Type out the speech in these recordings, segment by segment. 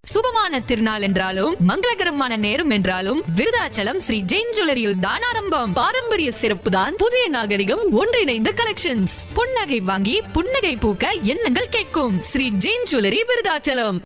சுபமான திருநாள் என்றாலும் மங்களகரமான நேரம் என்றாலும் விருதாச்சலம் ஸ்ரீ ஜெயின் ஜுவல்லரியில் தான் ஆரம்பம் பாரம்பரிய சிறப்பு தான் புதிய நாகரிகம் ஒன்றிணைந்த கலெக்ஷன்ஸ் புன்னகை வாங்கி புன்னகை பூக்க எண்ணங்கள் கேட்கும் ஸ்ரீ ஜெயின் ஜுவல்லரி விருதாச்சலம்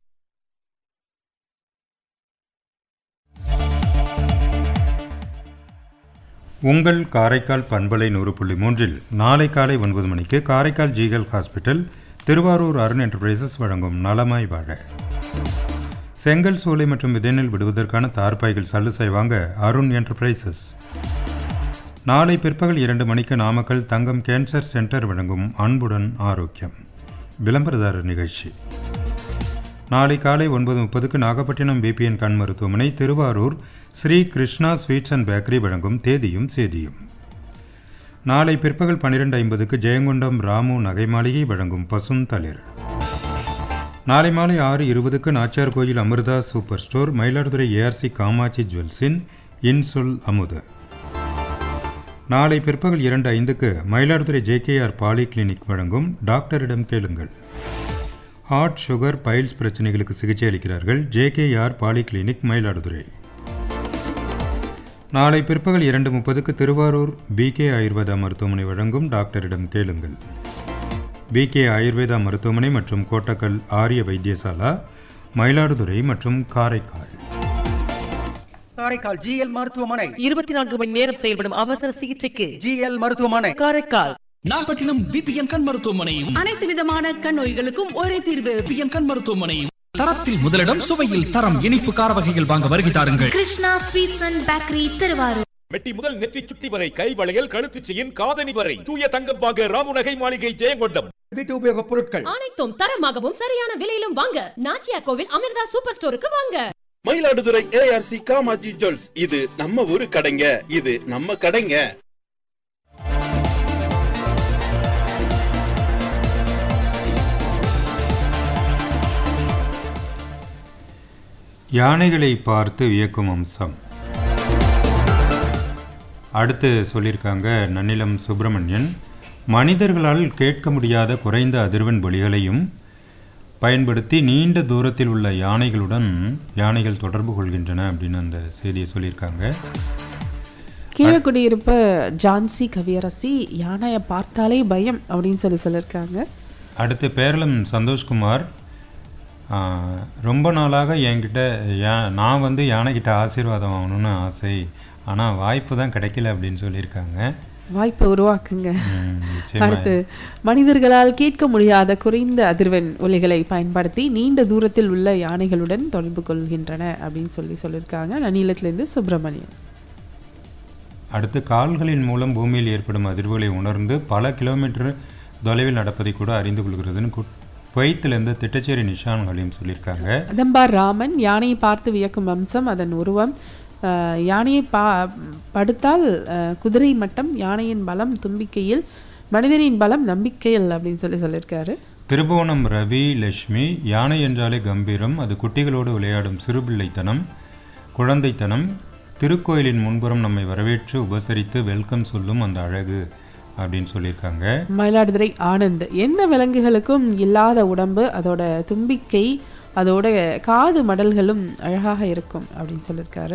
உங்கள் காரைக்கால் பண்பலை நூறு புள்ளி மூன்றில் நாளை காலை ஒன்பது மணிக்கு காரைக்கால் ஜிஹெல் ஹாஸ்பிட்டல் திருவாரூர் அருண் என்டர்பிரைசஸ் வழங்கும் நலமாய் வாழ செங்கல் சூளை மற்றும் விதைநெல் விடுவதற்கான தார்பாய்கள் சல்லுசை வாங்க அருண் என்டர்பிரைசஸ் நாளை பிற்பகல் இரண்டு மணிக்கு நாமக்கல் தங்கம் கேன்சர் சென்டர் வழங்கும் அன்புடன் ஆரோக்கியம் விளம்பரதாரர் நிகழ்ச்சி நாளை காலை ஒன்பது முப்பதுக்கு நாகப்பட்டினம் பிபிஎன் கண் மருத்துவமனை Thiruvarur Sri Krishna sweets and bakery வழங்கும் தேதியும் சேதியும் நாளை பிற்பகல் பன்னிரெண்டு ஐம்பதுக்கு ஜெயங்கொண்டம் ராமு நகை மாளிகை வழங்கும் பசும் தளிர் நாளை மாலை ஆறு இருபதுக்கு Nachiyar Koil Amirtha super store Mayiladuthurai ARC Kamatchi ஜுவல்ஸின் இன்சொல் அமுத நாளை பிற்பகல் இரண்டு ஐந்துக்கு மயிலாடுதுறை ஜேகேஆர் பாலி கிளினிக் வழங்கும் டாக்டரிடம் கேளுங்கள் ஹார்ட் சுகர் பைல்ஸ் பிரச்சனைகளுக்கு சிகிச்சை அளிக்கிறார்கள் ஜேகேஆர் பாலி கிளினிக் மயிலாடுதுறை நாளை பிற்பகல் இரண்டு முப்பதுக்கு திருவாரூர் பிகே ஆயுர்வேதா மருத்துவமனை வழங்கும் டாக்டரிடம் கேளுங்கள் பிகே ஆயுர்வேதா மருத்துவமனை மற்றும் கோட்டக்கல் ஆரிய வைத்தியசாலா மயிலாடுதுறை மற்றும் காரைக்கால் காரைக்கால் ஜிஎல் மருத்துவமனை இருபத்தி நான்கு மணி நேரம் செயல்படும் அவசர சிகிச்சைக்கு ஜிஎல் மருத்துவமனை காரைக்கால் நாகப்பட்டினம் பிபிஎன் கண் மருத்துவமனையும் அனைத்து விதமான கண் நோய்களுக்கும் ஒரே தீர்வு பிபிஎன் கண் மருத்துவமனையும் தரத்தில் முதலிடம் சுவையில் தரம் இனிப்பு கார வகைகள் வாங்க வருகை தாருங்கள் Krishna sweets and bakery Thiruvarur மெட்டி முதல் நெற்றி சுட்டி வரை கை வளையல் கழுத்துச் செயின் காதணி வரை தூய தங்கம் வாங்க ராமுநகை மாளிகை ஜெயங்கொண்டம் வீட்டு உபயோகப் பொருட்கள் அனைத்தும் தரமாகவும் சரியான விலையிலும் வாங்க நாச்சியா கோவில் அமிர்தா சூப்பர் ஸ்டோருக்கு வாங்க மயிலாடுதுறை ஏஆர்சி காமாஜி ஜுவல்ஸ் இது நம்ம ஊரு கடைங்க இது நம்ம கடைங்க யானைகளை பார்த்து வியக்கும் அம்சம் அடுத்து சொல்லியிருக்காங்க நன்னிலம் சுப்பிரமணியன் மனிதர்களால் கேட்க முடியாத குறைந்த அதிர்வெண் ஒலிகளையும் பயன்படுத்தி நீண்ட தூரத்தில் உள்ள யானைகளுடன் யானைகள் தொடர்பு கொள்கின்றன அப்படின்னு அந்த செய்தியை சொல்லியிருக்காங்க கீழக்குடியிருப்ப ஜான்சி கவியரசி யானையை பார்த்தாலே பயம் அப்படின்னு சொல்லி சொல்லியிருக்காங்க அடுத்து பேரளம் சந்தோஷ்குமார் ஆ, ரொம்ப நாளாக என்கிட்ட யா நான் வந்து யானைக்கிட்ட ஆசீர்வாதம் ஆகணும்னு ஆசை ஆனால் வாய்ப்பு தான் கிடைக்கல அப்படின்னு சொல்லியிருக்காங்க வாய்ப்பை உருவாக்குங்க ம், நிச்சயமா. அடுத்து மனிதர்களால் கேட்க முடியாத குறைந்த அதிர்வெண் ஒலிகளை பயன்படுத்தி நீண்ட தூரத்தில் உள்ள யானைகளுடன் தொடர்பு கொள்கின்றன அப்படின்னு சொல்லி சொல்லியிருக்காங்க நன்னிலத்திலிருந்து சுப்பிரமணியம் அடுத்து கால்களின் மூலம் பூமியில் ஏற்படும் அதிர்வுகளை உணர்ந்து பல கிலோமீட்டர் தொலைவில் நடப்பதை கூட அறிந்து கொள்கிறதுன்னு கு- குவைத்திலிருந்து திட்டச்சேரி நிஷான் ஹலீம் சொல்லியிருக்காங்க அதம்பார் ராமன் யானையை பார்த்து வியக்கும் அம்சம் அதன் உருவம் அஹ், யானையை பா படுத்தால் அஹ், குதிரை மட்டம் யானையின் பலம் தும்பிக்கையில் மனிதனின் பலம் நம்பிக்கையில் அப்படின்னு சொல்லி சொல்லியிருக்காரு திருபுவனம் ரவி லட்சுமி யானை என்றாலே கம்பீரம் அது குட்டிகளோடு விளையாடும் சிறுபிள்ளைத்தனம் குழந்தைத்தனம் திருக்கோயிலின் முன்புறம் நம்மை வரவேற்று உபசரித்து வெல்கம் சொல்லும் அந்த அழகு அப்படின்னு சொல்லியிருக்காங்க மயிலாடுதுறை ஆனந்த் எந்த விலங்குகளுக்கும் இல்லாத உடம்பு அதோட தும்பிக்கை அதோட காது மடல்களும் அழகாக இருக்கும் அப்படின்னு சொல்லியிருக்காரு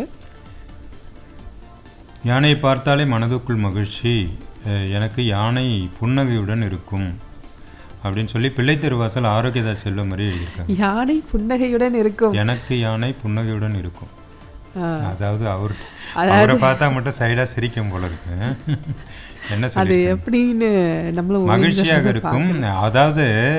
யானையை பார்த்தாலே மனதுக்குள் மகிழ்ச்சி அஹ், எனக்கு யானை புன்னகையுடன் இருக்கும் அப்படின்னு சொல்லி பிள்ளை திருவாசல் ஆரோக்கியதாஸ் செல்வம் மாதிரி எழுதியிருக்காங்க யானை புன்னகையுடன் இருக்கும் எனக்கு யானை புன்னகையுடன் இருக்கும் ஆ. அதாவது அவர் அதாவது- அவரை பார்த்தா மட்டும் சைடா சிரிக்கும் போல இருக்கு என்ன அது சொல்லி எப்படின்னு நம்மளும் மகிழ்ச்சியாக இருக்கும் அதாவது